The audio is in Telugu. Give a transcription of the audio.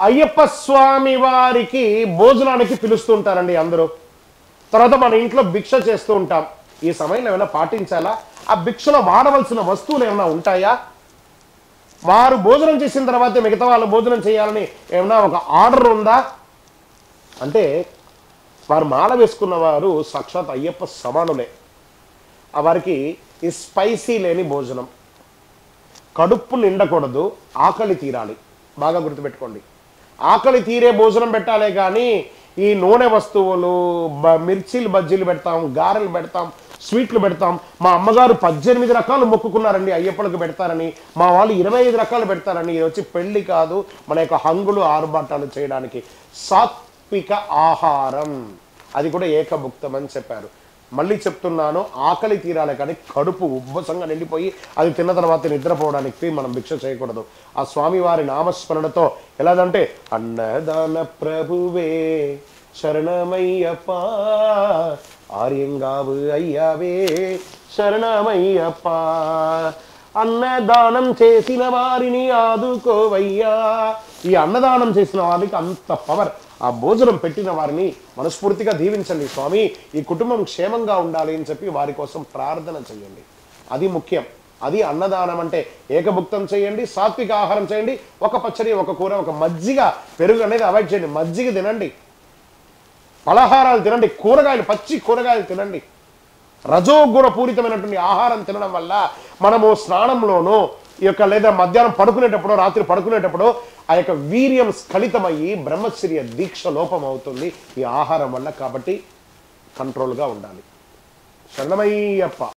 అయ్యప్ప స్వామి వారికి భోజనానికి పిలుస్తూ ఉంటారండి అందరూ తర్వాత మన ఇంట్లో భిక్ష చేస్తూ ఉంటాం ఈ సమయంలో ఏమైనా పాటించాలా ఆ భిక్షలో వాడవలసిన వస్తువులు ఏమైనా ఉంటాయా వారు భోజనం చేసిన తర్వాత మిగతా వాళ్ళు భోజనం చేయాలని ఏమైనా ఒక ఆర్డర్ ఉందా అంటే వారు మాల వేసుకున్న వారు సాక్షాత్ అయ్యప్ప సమానులే ఆ వారికి ఈ స్పైసీ లేని భోజనం కడుపు నిండకూడదు ఆకలి తీరాలి బాగా గుర్తుపెట్టుకోండి ఆకలి తీరే భోజనం పెట్టాలే కానీ ఈ నూనె వస్తువులు బ- మిర్చీలు బజ్జీలు పెడతాం గారెలు పెడతాం స్వీట్లు పెడతాం మా అమ్మగారు పద్దెనిమిది రకాలు మొక్కుకున్నారండి అయ్యప్పలకు పెడతారని మా వాళ్ళు ఇరవై ఐదు రకాలు పెడతారని ఇది వచ్చి పెళ్లి కాదు మన యొక్క హంగులు ఆర్భాటాలు చేయడానికి సాత్విక ఆహారం అది కూడా ఏకభుక్తం అని చెప్పారు మళ్ళీ చెప్తున్నాను ఆకలి తీరాలి కానీ కడుపు ఉబ్బసంగా నిండిపోయి అది తిన్న తర్వాత నిద్రపోవడానికి మనం భిక్ష చేయకూడదు ఆ స్వామివారి నామస్మరణతో ఎలాదంటే అన్నదాన ప్రభువే శరణమయ్యప్ప ఆర్యంగావు అయ్యావే శరణమయ్యప్ప అన్నదానం చేసిన వారిని ఆదుకోవయ్యా ఈ అన్నదానం చేసిన వారికి అంత పవర్ ఆ భోజనం పెట్టిన వారిని మనస్ఫూర్తిగా దీవించండి స్వామి ఈ కుటుంబం క్షేమంగా ఉండాలి అని చెప్పి వారి కోసం ప్రార్థన చేయండి అది ముఖ్యం అది అన్నదానం అంటే ఏకభుక్తం చేయండి సాత్విక ఆహారం చేయండి ఒక పచ్చడి ఒక కూర ఒక మజ్జిగ పెరుగు అనేది అవాయిడ్ చేయండి మజ్జిగ తినండి పలహారాలు తినండి కూరగాయలు పచ్చి కూరగాయలు తినండి రజోగుణ పూరితమైనటువంటి ఆహారం తినడం వల్ల మనము స్నానంలోనూ ఈ యొక్క లేదా మధ్యాహ్నం పడుకునేటప్పుడు రాత్రి పడుకునేటప్పుడు ఆ యొక్క వీర్యం స్ఖలితమయ్యి బ్రహ్మచర్య దీక్ష లోపం అవుతుంది ఈ ఆహారం వల్ల కాబట్టి కంట్రోల్గా ఉండాలి శరణమయ్యప్ప